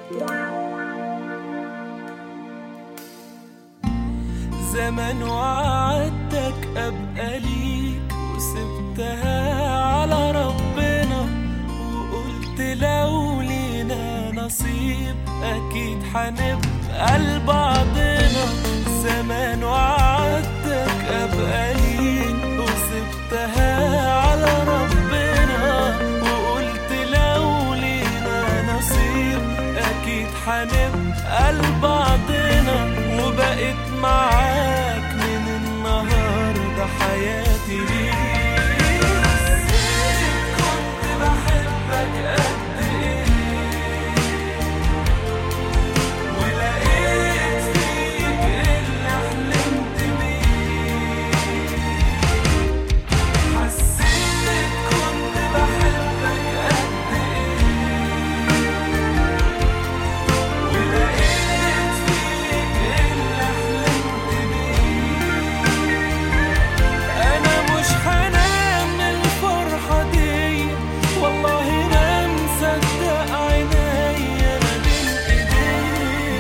زمان وعدتك ابقى ليك وسبتها على ربنا وقلت لو لينا نصيب اكيد هنبقى لبعضنا زمان وعدتك ابقى ليك وسبتها على ربنا وقلت لو لينا نصيب اكيد هنبقى لبعضنا وبقيت معاك من النهارده حياتي ليك كنت بحبك قد ايه ولقيت فيك اللي حلمت بيه حسيت كنت بحبك قد ايه ولقيت فيك اللي حلمت بيه انا مش هنام من الفرحة دي والله ما مصدق عينيا انا بين ايديك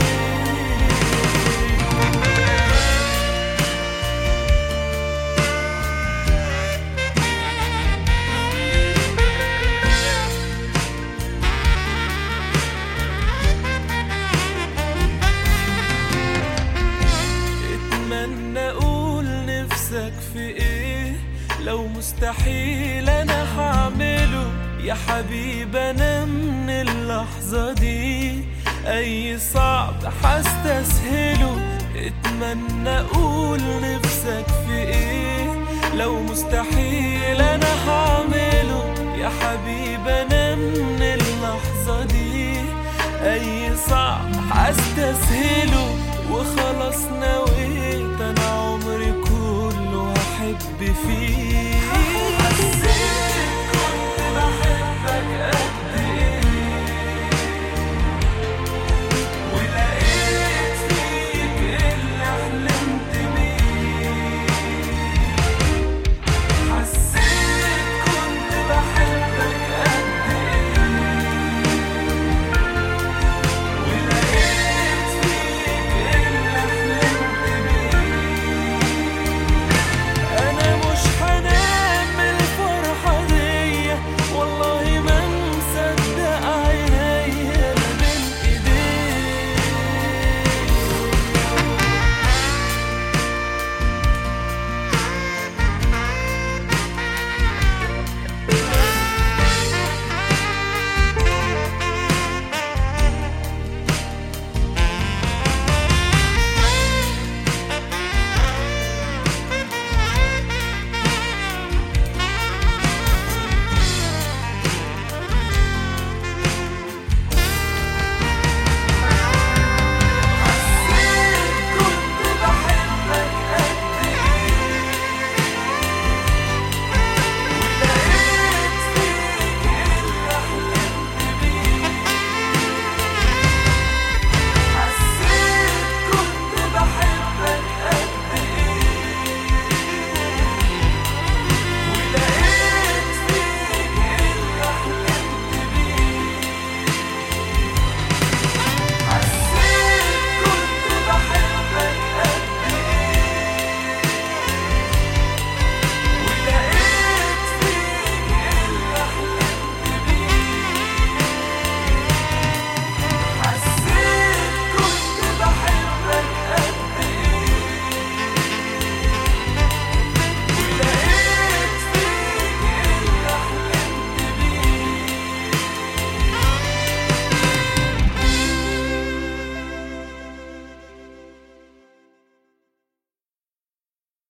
اتمنى اقول نفسك في ايه لو مستحيل انا هعمله يا حبيب انا من اللحظة دي اي صعب هستسهله اتمنى اقول نفسك في ايه لو مستحيل انا هعمله يا حبيب انا من اللحظة دي اي صعب هستسهله وخلاص نويت انا عمري كله احب فيه